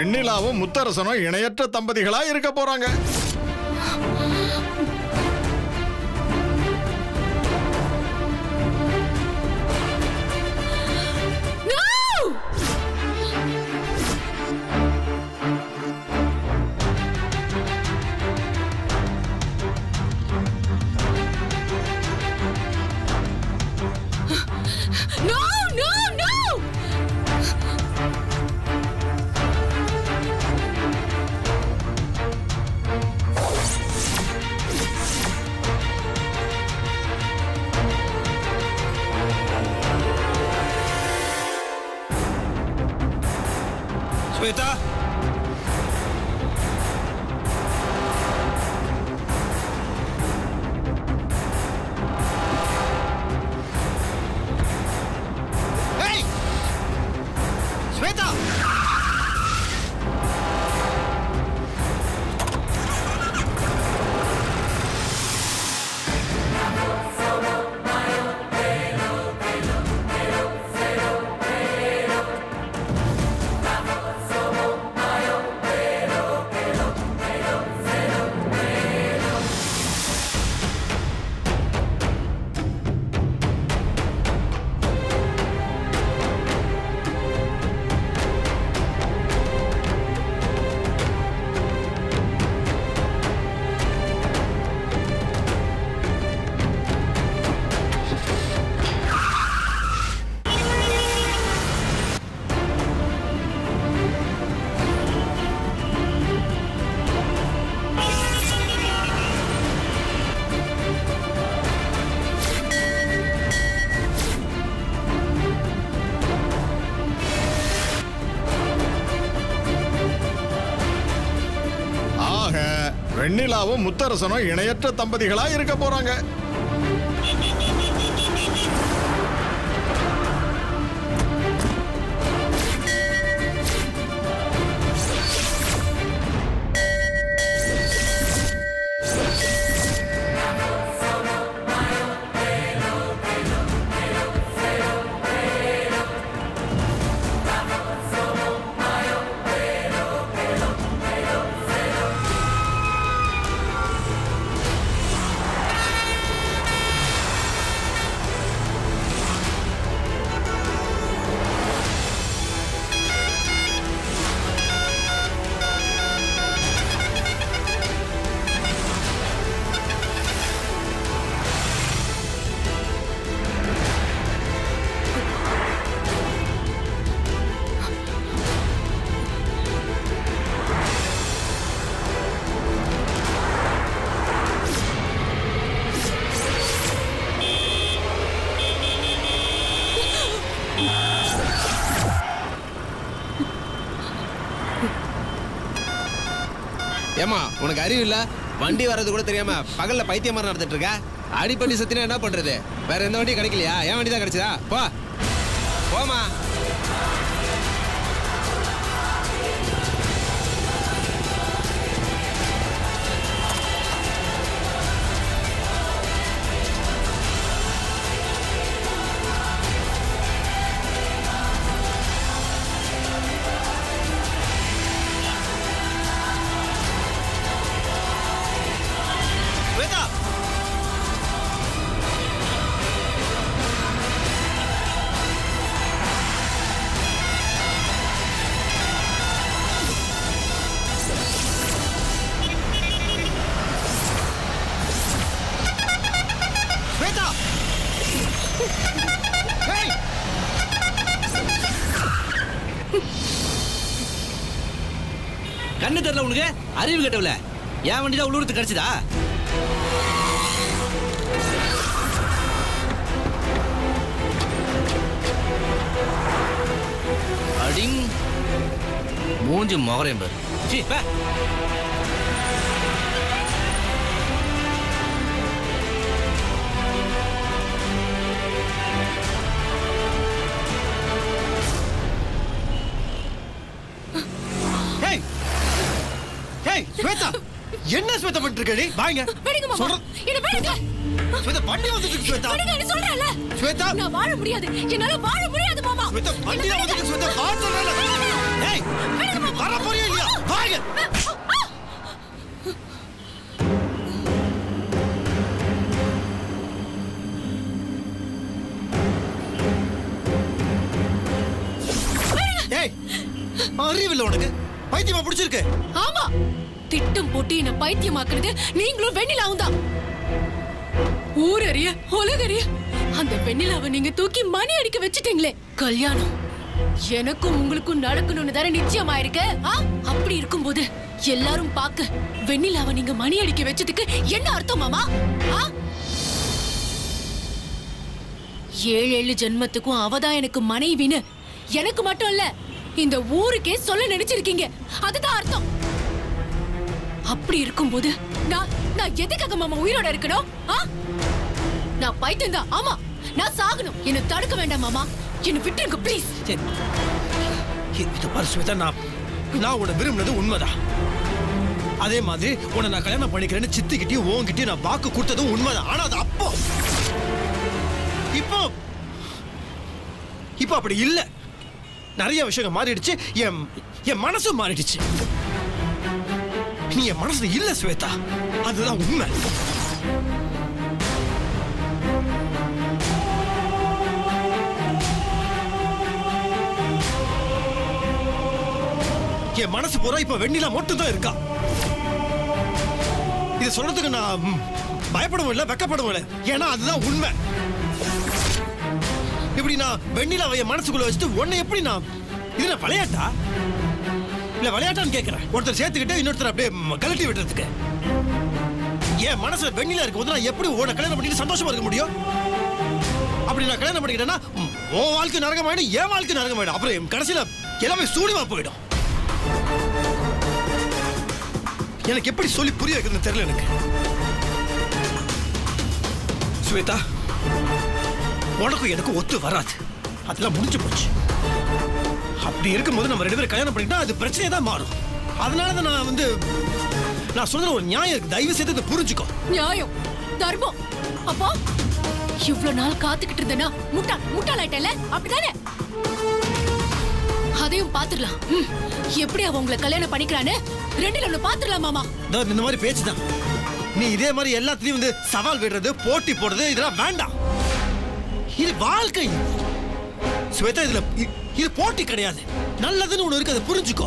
வெண்ணிலாவும் முத்தரசனும் இணையற்ற தம்பதிகளா இருக்க போறாங்க No, no, no! ஸ்வேதா ஏய்! ஸ்வேதா ஆக வெண்ணிலாவும் முத்தரசனும் இணையற்ற தம்பதிகளா இருக்க போறாங்க ஏமா உனக்கு அறிவு இல்ல வண்டி வர்றது கூட தெரியாம பகல்ல பைத்தியம் மாதிரி நடந்துட்டு இருக்க அடிப்படி சத்தினா என்ன பண்றது வேற எந்த வண்டியும் கிடைக்கலையா என் வண்டி தான் கிடைச்சதா போ போமா ஸ்வேதா ஸ்வேதா ஹேய் கண்ணு தெரியல உனக்கு அறிவு கட்டவில்ல என் வண்டி தான் உள்ளூரத்து கிடைச்சதா அடிங் மூஞ்சி முகரையும் பாரு சீ, பே. ஹேய் ஹேய் ஸ்வேதா என்ன ஸ்வேதா பண்ணிட்டு இருக்க நீ வாங்க விடுங்க மாமா சொல்ற- என்ன விடுங்க ஸ்வேதா வண்டி வந்துட்டு இருக்கு ஸ்வேதா விடுங்க என்ன சொல்றேன்ல ஸ்வேதா நான் வாழ முடியாது என்னால வாழ முடியாது மாமா ஸ்வேதா வண்டி என்ன வந்துட்டு விடுங்க. ஸ்வேதா வா சொல்றேன்ல ஏய் இப்படி வர போறியா இல்லையா வாங்க ஏய் அறிவில்லை உனக்கு பைத்தியமா பிடிச்சிருக்கு ஆமா திட்டம் போட்டு என்ன பைத்தியமாக்குனது நீங்களும் வெண்ணிலாவும் தான் ஊரறிய உலகறிய அந்த வெண்ணிலாவை நீங்க தூக்கி மணி அடிக்க வச்சிட்டீங்களே கல்யாணம் எனக்கும் உங்களுக்கும் நடக்கணும்னு தானே நிச்சயமாயிருக்கு ஆ? அப்படி இருக்கும்போது எல்லாரும் பார்க்க வெண்ணிலாவை நீங்க மணி அடிக்க வச்சதுக்கு என்ன அர்த்தம் மாமா ஆ? ஏழு ஏழு ஜென்மத்துக்கும் அவதான் எனக்கு மனைவின்னு எனக்கு மட்டும் இல்ல இந்த ஊருக்கே சொல்ல நினைச்சிருக்கீங்க அதுதான் அர்த்தம் அப்படி இருக்கும்போது நான் நான் எதுக்காக மாமா உயிரோட இருக்கணும் ஆ? நான் பைத்தியம் தான் ஆமா நான் சாகணும் என்ன தடுக்க வேண்டாம் மாமா என்ன விட்டுருங்க ப்ளீஸ் சரி இ- இத பாரு ஸ்வேதா நான் நான் உன்னை விரும்பினது உண்மைதான் அதே மாதிரி உன்னை நான் கல்யாணம் பண்ணிக்கிறேன்னு சித்திக்கிட்டயும் உன்கிட்டயும் நான் வாக்கு கொடுத்ததும் உண்மைதான் ஆனா அது அப்போ இப்போ இப்போ அப்படி இல்ல நிறைய விஷயங்கள் மாறிடுச்சு என் என் மனசும் மாறிடுச்சு நீ என் மனசுல இல்ல ஸ்வேதா அதுதான் உண்மை என் மனசு பூரா இப்ப வெண்ணிலா மட்டும் தான் இருக்கா இது சொல்றதுக்கு நான் ம், பயப்படவும் இல்லை வெக்கப்படவும் இல்லை ஏன்னா அதுதான் உண்மை இப்படி நான் வெண்ணிலாவை என் மனசுக்குள்ள வச்சுட்டு உன்னை எப்படி நான் இது என்ன விளையாட்டா இல்ல விளையாட்டான்னு கேட்கிறேன் ஒருத்தர் சேர்த்துக்கிட்டு இன்னொருத்தர் அப்படியே ம், கழட்டி விடுறதுக்கு என் மனசுல வெண்ணிலா இருக்கும்போது நான் எப்படி உன்னை கல்யாணம் பண்ணிட்டு சந்தோஷமா இருக்க முடியும் அப்படி நான் கல்யாணம் பண்ணிக்கிட்டேன்னா ம், உன் வாழ்க்கை நரகமாயிடும் என் வாழ்க்கை நரகமாயிடும் அப்புறம் என் கடைசியில எல்லாமே சூடிமா போயிடும் எனக்கு எப்படி சொல்லி புரிய வைக்கிறதுன்னு தெரியல எனக்கு ஸ்வேதா உனக்கும் எனக்கும் ஒத்து வராது அதெல்லாம் முடிஞ்சு போச்சு அப்படி இருக்கும்போது நம்ம ரெண்டு பேரும் கல்யாணம் பண்ணிட்டா அது பிரச்சனையே தான் மாறும் அதனால தான் நான் வந்து நான் சொல்ற ஒரு நியாயம் இருக்கு தயவு செய்து இதை புரிஞ்சுக்கோ நியாயம் தர்மம் அப்போ இவ்வளவு நாள் காத்துக்கிட்டு இருந்தேனா முட்டாள் முட்டாள் ஆயிட்டல அப்படிதானே அதையும் பாத்துடலாம் ம், எப்படி அவ உங்களை கல்யாணம் பண்ணிக்கிறான்னு ரெண்டுல ஒண்ணு பாத்துடலாம் மாமா இதோ இந்த மாதிரி பேச்சு தான் நீ இதே மாதிரி எல்லாத்துலயும் வந்து சவால் விடுறது போட்டி போடுறது இதெல்லாம் வேண்டாம் இது வாழ்க்கை ஸ்வேதா இதுல இ- இது போட்டி கிடையாது நல்லதுன்னு ஒண்ணு இருக்கு அதை புரிஞ்சுக்கோ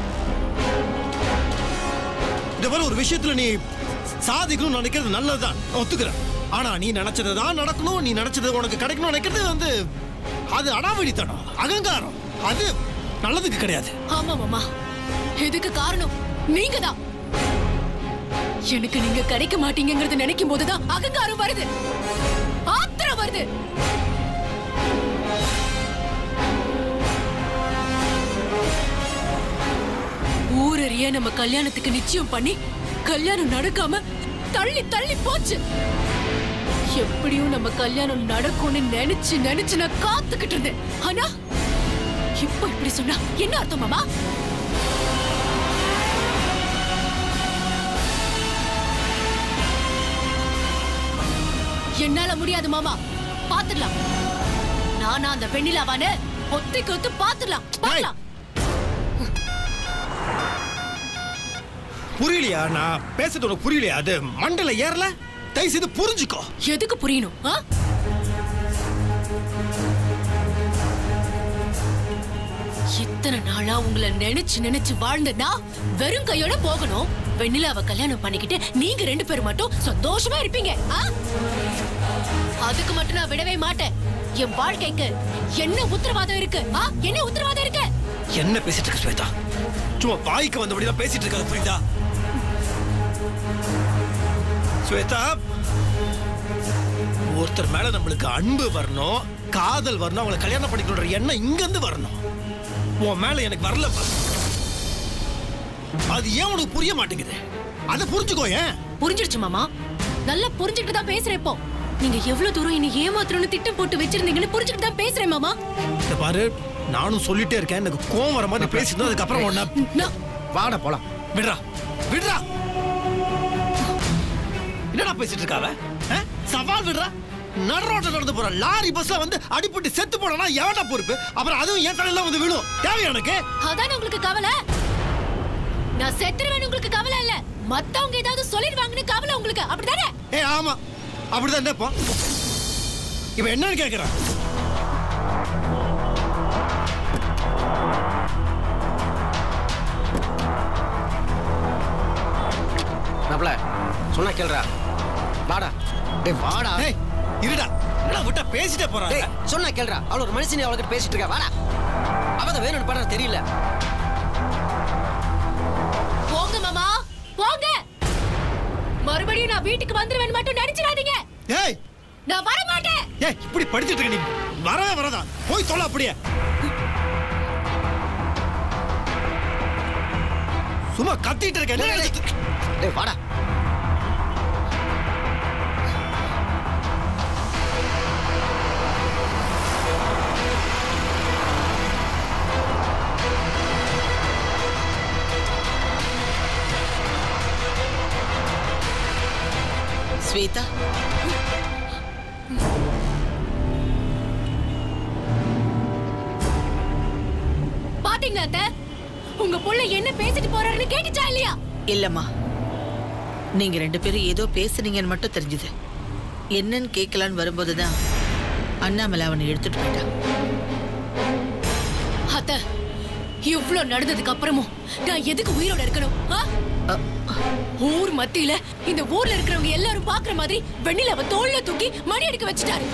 இந்த மாதிரி ஒரு விஷயத்துல நீ சாதிக்கணும்னு நினைக்கிறது நல்லதுதான் நான் ஒத்துக்கிறேன் ஆனா நீ நினைச்சது தான் நடக்கணும் நீ நினைச்சது உனக்கு கிடைக்கணும் நினைக்கிறது வந்து அது அடாவடித்தனம் அகங்காரம் அது நல்லதுக்கு கிடையாது ஆமா மாமா இதுக்கு காரணம் நீங்க தான் எனக்கு நீங்க கிடைக்க மாட்டீங்கிறது நினைக்கும் போதுதான் அகங்காரம் வருது ஆத்திரம் வருது ஊரறிய நம்ம கல்யாணத்துக்கு நிச்சயம் பண்ணி கல்யாணம் நடக்காம தள்ளி தள்ளி போச்சு எப்படியும் நம்ம கல்யாணம் நடக்கும்னு நினைச்சு நினைச்சு நான் காத்துக்கிட்டு இருந்தேன் ஆனா இப்போ இப்படி சொன்னா என்ன அர்த்தம் மாமா என்னால முடியாது மாமா பாத்துடலாம் நானா அந்த வெண்ணிலாவான ஒத்திக்கு ஒத்து பாத்துடலாம் பாக்கலாம் புரியலையா நான் பேசுறது உனக்கு புரியலையா அது மண்டல ஏறல தயவு செய்து புரிஞ்சுக்கோ எதுக்கு புரியணும் ஆ? இத்தனை நாளா உங்களை நினைச்சு நினைச்சு வாழ்ந்தனா வெறும் கையோட போகணும் வெண்ணிலாவை கல்யாணம் பண்ணிக்கிட்டு நீங்க ரெண்டு பேரும் மட்டும் சந்தோஷமா இருப்பீங்க ஆ? அதுக்கு மட்டும் நான் விடவே மாட்டேன் என் வாழ்க்கைக்கு என்ன உத்தரவாதம் இருக்கு ஆ? என்ன உத்தரவாதம் இருக்கு என்ன பேசிட்டு இருக்க ஸ்வேதா சும்மா வாய்க்கு வந்தபடிதான் பேசிட்டு இருக்காது புரியுதா ஸ்வேதா ஒருத்தர் மேல நம்மளுக்கு அன்பு வரணும் காதல் வரணும் அவங்களை கல்யாணம் பண்ணிக்கணுன்ற எண்ணம் இங்க இருந்து வரணும் உன் மேல எனக்கு வரல பாரு. அது ஏன் உனக்கு புரிய மாட்டேங்குது அதை புரிஞ்சுக்கோ ஏன் புரிஞ்சிடுச்சு மாமா நல்லா புரிஞ்சுக்கிட்டு தான் பேசுறேன் இப்போ நீங்க எவ்வளவு தூரம் என்ன ஏமாத்தணும்னு திட்டம் போட்டு வச்சிருந்தீங்கன்னு புரிஞ்சுக்கிட்டு தான் பேசுறேன் மாமா இத பாரு நானும் சொல்லிட்டே இருக்கேன் எனக்கு கோவம் வர மாதிரி பேசிட்டு அதுக்கப்புறம் உன்ன நான் வாட போலாம் விடுறா விடுறா என்னடா பேசிட்டு இருக்காவ ஆ? சவால் விடுறா நடுரோட்ட நடந்து போற லாரி பஸ்ல வந்து அடிபட்டு செத்து போனா எவனா பொறுப்பு அப்புறம் அதுவும் என் தலையில வந்து விழும் தேவையா எனக்கு அதானே உங்களுக்கு கவலை நான் செத்துருவேன் உங்களுக்கு கவலை இல்ல மத்தவங்க ஏதாவது சொல்லிடுவாங்கன்னு கவலை உங்களுக்கு அப்படிதானே ஏ ஆமா அப்படிதான் நினைப்போம் இப்ப என்னன்னு கேக்குறேன் மாப்ள சொன்னா கேளுடா வாடா டேய் வாடா ஏய் இருடா என்னடா விட்டா பேசிட்டே போறாங்க டேய் சொன்னா கேளுடா அவள ஒரு மனுஷனே அவளுக்கு பேசிட்டு இருக்கா வாடா அவதான் வேணும்னு பண்ண தெரியல போங்க மாமா போங்க மறுபடியும் நான் வீட்டுக்கு வந்துருவேன் மட்டும் நினைச்சிடாதீங்க ஏய் நான் வர மாட்டேன் ஏய் இப்படி படிச்சிட்டு இருக்க நீ வரவே வரதா போய் தொலை அப்படியே சும்மா கத்திட்டு இருக்க என்ன நினைச்சிட்டு- டேய் வாடா ஸ்வேதா பாத்தீங்களா அத்தை உங்க புள்ள என்ன பேசிட்டு போறாருன்னு கேட்டுச்சா இல்லையா இல்லம்மா நீங்க ரெண்டு பேரும் ஏதோ பேசுனீங்கன்னு மட்டும் தெரிஞ்சுது என்னன்னு கேட்கலான்னு வரும்போதுதான் அண்ணாமலை அவனை எடுத்துட்டு போயிட்டான் அத்த இவ்ளோ நடந்ததுக்கு அப்புறமும் நான் எதுக்கு உயிரோட இருக்கணும் ஆ? ஊர் மத்தியில இந்த ஊர்ல இருக்கிறவங்க எல்லாரும் பாக்குற மாதிரி வெண்ணிலாவை தோல்ல தூக்கி மணி அடிக்க வச்சுட்டாரு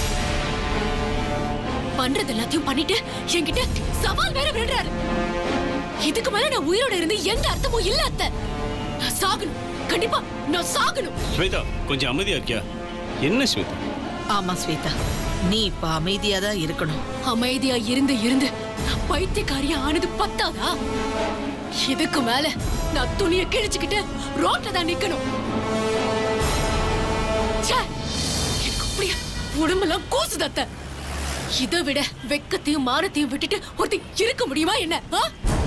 பண்றது எல்லாத்தையும் பண்ணிட்டு என்கிட்ட சவால் வேற விடுறாரு இதுக்கு மேல நான் உயிரோட இருந்து எந்த அர்த்தமும் இல்ல அத்த நான் சாகணும் கண்டிப்பா நான் சாகணும் ஸ்வேதா கொஞ்சம் அமைதியா இருக்கியா என்ன ஸ்வேதா ஆமா ஸ்வேதா நீ இப்ப அமைதியா தான் இருக்கணும் அமைதியா இருந்து இருந்து நான் பைத்தியக்காரியா ஆனது பத்தாதா இதுக்கு மேல நான் துணியை கிழிச்சுக்கிட்டு ரோட்ல தான் நிக்கணும் ச்சே, எனக்கு அப்படியே உடம்பெல்லாம் கூசுது அத்தை இதை விட வெக்கத்தையும் மானத்தையும் விட்டுட்டு ஒருத்தி இருக்க முடியுமா என்ன ஆ?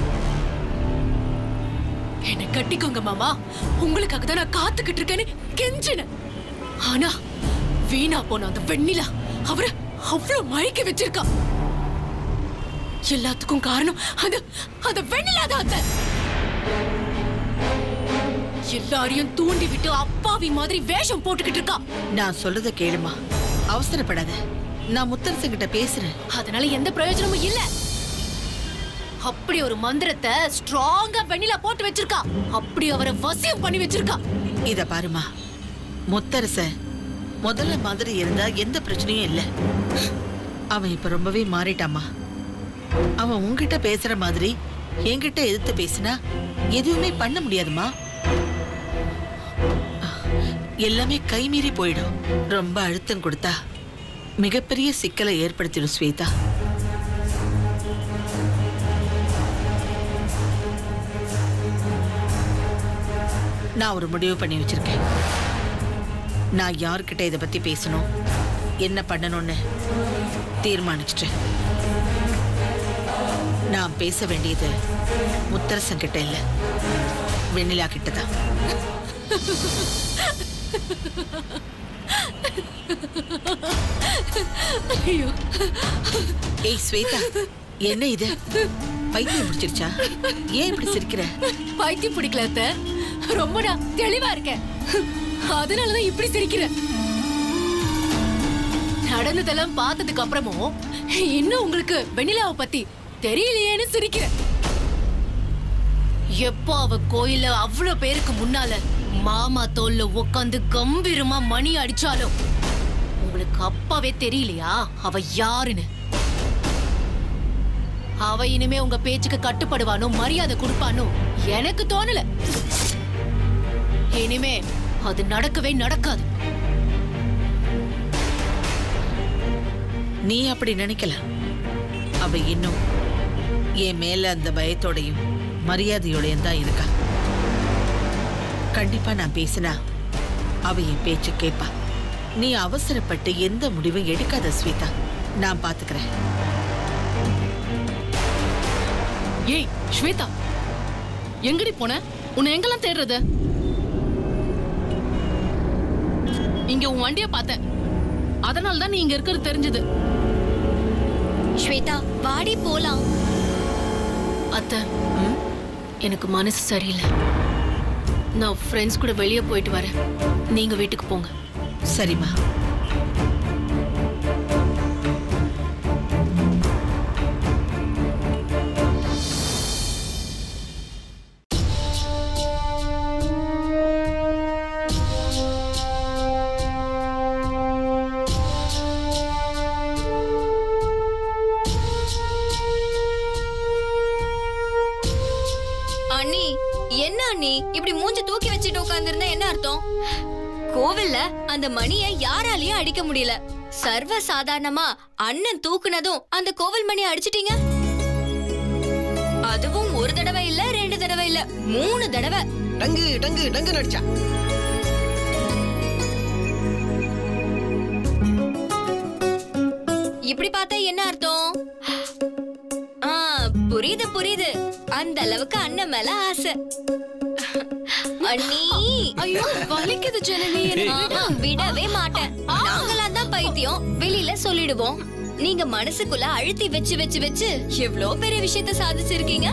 என்னை கட்டிக்கோங்க மாமா உங்களுக்காக தான் நான் காத்துக்கிட்டு இருக்கேன்னு கெஞ்சினேன் ஆனா வீணா போன அந்த வெண்ணிலா அவரை அவ்வளவு மயக்க வச்சிருக்கா எல்லாத்துக்கும் காரணம் அந்த அந்த வெண்ணிலா தான் அத்தை. எல்லாரையும் தூண்டி விட்டு அப்பாவி மாதிரி வேஷம் போட்டுக்கிட்டு இருக்கா நான் சொல்றத கேளுமா அவசரப்படாத நான் முத்தரசன் கிட்ட பேசுறேன் அதனால எந்த பிரயோஜனமும் இல்ல அப்படி ஒரு மந்திரத்தை ஸ்ட்ராங்கா வெண்ணிலா போட்டு வச்சிருக்கா அப்படி அவரை வசியம் பண்ணி வச்சிருக்கா இத பாருமா முத்தரச முதல்ல மாதிரி இருந்தா எந்த பிரச்சனையும் இல்ல அவன் இப்ப ரொம்பவே மாறிட்டாமா அவன் உன்கிட்ட பேசுற மாதிரி என்கிட்ட எதிர்த்து பேசினா எதுவுமே பண்ண முடியாதுமா எல்லாமே கைமீறி போயிடும் ரொம்ப அழுத்தம் கொடுத்தா மிகப்பெரிய சிக்கலை ஏற்படுத்திடும் ஸ்வேதா நான் ஒரு முடிவு பண்ணி வச்சிருக்கேன் நான் யார்கிட்ட இதை பத்தி பேசணும் என்ன பண்ணணும்னு தீர்மானிச்சிட்டேன் நான் பேச வேண்டியது முத்தரசன் கிட்ட இல்ல வெண்ணிலா கிட்ட தான் ஐயோ ஏய் ஸ்வேதா என்ன இது பைத்தியம் பிடிச்சிருச்சா ஏன் இப்படி சிரிக்கிற பைத்தியம் பிடிக்கல அத்தை ரொம்ப நான் தெளிவா இருக்கேன் அதனாலதான் இப்படி சிரிக்கிறேன் நடந்ததெல்லாம் பார்த்ததுக்கு அப்புறமும் இன்னும் உங்களுக்கு வெண்ணிலாவை பத்தி தெரியலையேன்னு சிரிக்கிறேன் எப்போ அவ கோயில அவ்வளவு பேருக்கு முன்னால மாமா தோல்ல உட்காந்து கம்பீரமா மணி அடிச்சாலும் உங்களுக்கு அப்பவே தெரியலையா அவ யாருன்னு அவ இனிமே உங்க பேச்சுக்கு கட்டுப்படுவானோ மரியாதை கொடுப்பானோ எனக்கு தோணல இனிமே அது நடக்கவே நடக்காது நீ அப்படி நினைக்கல அவ இன்னும் என் மேல அந்த பயத்தோடையும் மரியாதையோடையும் தான் இருக்கா கண்டிப்பா நான் பேசினா அவ என் பேச்சு கேட்பா நீ அவசரப்பட்டு எந்த முடிவும் எடுக்காத ஸ்வேதா நான் பாத்துக்கிறேன் ஏய் ஸ்வேதா எங்கடி போன உன்னை எங்கெல்லாம் தேடுறது இங்க உன் வண்டிய பார்த்தேன் அதனால தான் நீ இங்க இருக்கிறது தெரிஞ்சது ஸ்வேதா வாடி போலாம் அத்தை எனக்கு மனசு சரியில்லை நான் ஃப்ரெண்ட்ஸ் கூட வெளியே போயிட்டு வரேன் நீங்க வீட்டுக்கு போங்க சரிம்மா அண்ணி என்ன அண்ணி இப்படி மூஞ்ச தூக்கி வச்சுட்டு உட்கார்ந்திருந்தா என்ன அர்த்தம் கோவில்ல அந்த மணியை யாராலயும் அடிக்க முடியல சர்வ சாதாரணமா அண்ணன் தூக்குனதும் அந்த கோவில் மணியை அடிச்சிட்டீங்க அதுவும் ஒரு தடவை இல்ல ரெண்டு தடவை இல்ல மூணு தடவை டங்கு டங்கு டங்கு நடிச்சா இப்படி பார்த்தா என்ன அர்த்தம் ஆ புரியுது புரியுது அந்த அளவுக்கு அண்ணன் மேல ஆசை அண்ணி ஐயோ வலிக்குது ஜனனி ஆஹா, விடவே மாட்டேன் நாங்களா தான் பைத்தியம் வெளியில சொல்லிடுவோம் நீங்க மனசுக்குள்ள அழுத்தி வச்சு வச்சு வச்சு எவ்ளோ பெரிய விஷயத்த சாதிச்சிருக்கீங்க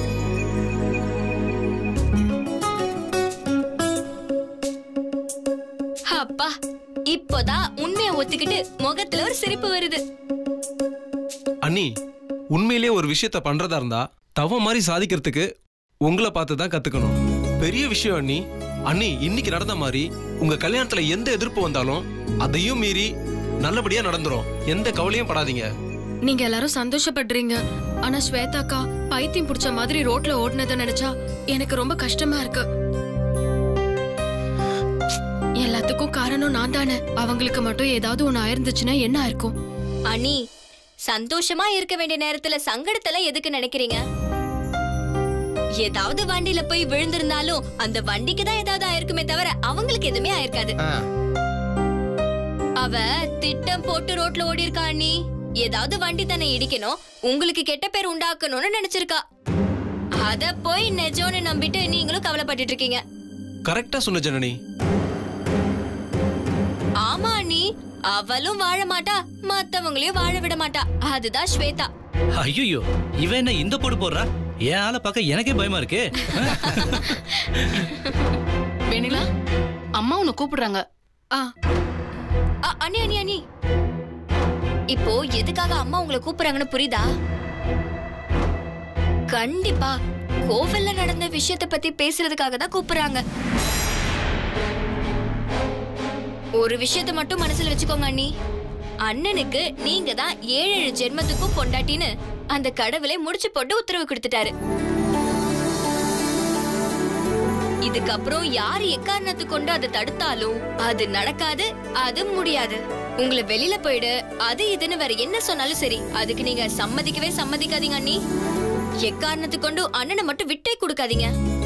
அப்பா இப்போதான் உண்மையை ஒத்துக்கிட்டு முகத்துல ஒரு சிரிப்பு வருது அண்ணி உண்மையிலேயே ஒரு விஷயத்த பண்றதா இருந்தா தவ மாதிரி சாதிக்கிறதுக்கு உங்களை பார்த்து தான் கத்துக்கணும் பெரிய விஷயம் அண்ணி அண்ணி இன்னைக்கு நடந்த மாதிரி உங்க கல்யாணத்துல எந்த எதிர்ப்பு வந்தாலும் அதையும் மீறி நல்லபடியா நடந்துரும் எந்த கவலையும் படாதீங்க நீங்க எல்லாரும் சந்தோஷப்படுறீங்க ஆனா ஸ்வேதாக்கா பைத்தியம் புடிச்ச மாதிரி ரோட்ல ஓடுனத நினைச்சா எனக்கு ரொம்ப கஷ்டமா இருக்கு எல்லாத்துக்கும் காரணம் நான் தானே அவங்களுக்கு மட்டும் ஏதாவது ஒண்ணு ஆயிருந்துச்சுன்னா என்ன ஆயிருக்கும் அனி சந்தோஷமா இருக்க வேண்டிய நேரத்துல சங்கடத்துல எதுக்கு நினைக்கிறீங்க ஏதாவது வண்டியில போய் விழுந்திருந்தாலும் அந்த வண்டிக்கு தான் ஏதாவது ஆயிருக்குமே தவிர அவங்களுக்கு எதுவுமே ஆயிருக்காது அவ திட்டம் போட்டு ரோட்ல ஓடி இருக்கா அண்ணி ஏதாவது வண்டி தன்னை இடிக்கணும் உங்களுக்கு கெட்ட பேர் உண்டாக்கணும்னு நினைச்சிருக்கா அத போய் நெஜோன்னு நம்பிட்டு நீங்களும் கவலைப்பட்டுட்டு இருக்கீங்க கரெக்டா சொன்ன ஜனனி ஆமா அண்ணி அவளும் வாழ மாட்டா மத்தவங்களையும் வாழ விட மாட்டா அதுதான் ஸ்வேதா ஐயோ இவன் என்ன இந்த போடு போடுறா என் ஆளை பார்க்க எனக்கே பயமா இருக்கு வெண்ணிலா அம்மா உன்னை கூப்பிடுறாங்க ஆ அ, அண்ணி அண்ணி அண்ணி இப்போ எதுக்காக அம்மா உங்களை கூப்பிடுறாங்கன்னு புரியுதா கண்டிப்பா கோவில்ல நடந்த விஷயத்த பத்தி பேசுறதுக்காக தான் கூப்பிடுறாங்க ஒரு விஷயத்த மட்டும் மனசுல வச்சுக்கோங்க அண்ணி அண்ணனுக்கு நீங்க தான் ஏழு ஏழு ஜென்மத்துக்கும் பொண்டாட்டின்னு அந்த கடவுளை முடிச்சு போட்டு உத்தரவு கொடுத்துட்டாரு இதுக்கப்புறம் யார் எக்காரணத்து கொண்டு அதை தடுத்தாலும் அது நடக்காது அது முடியாது உங்களை வெளியில போயிடு அது இதுன்னு வேற என்ன சொன்னாலும் சரி அதுக்கு நீங்க சம்மதிக்கவே சம்மதிக்காதீங்க அண்ணி எக்காரணத்து கொண்டு அண்ணனை மட்டும் விட்டே கொடுக்காதீங்க